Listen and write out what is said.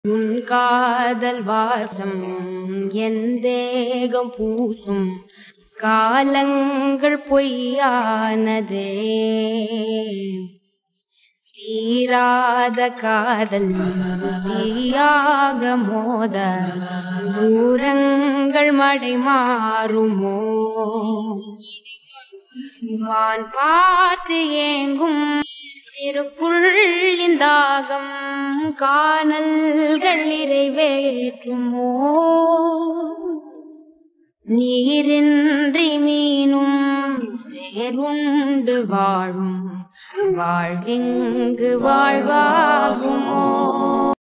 உன் காதல் வாசம் என் தேகம் பூசும் காலங்கள் பொய்யானதே தீராத காதல் தீயாக மோத தூரங்கள் மடை மாறுமோ வான் பார்த்து ஏங்கும் சிறு புள்ளின் தாகம் காணல்கள் நிறைவேற்றுமோ நீரின்றி மீனும் சேருண்டு வாழும் வாழ்விங்கு வாழ்வாகுமோ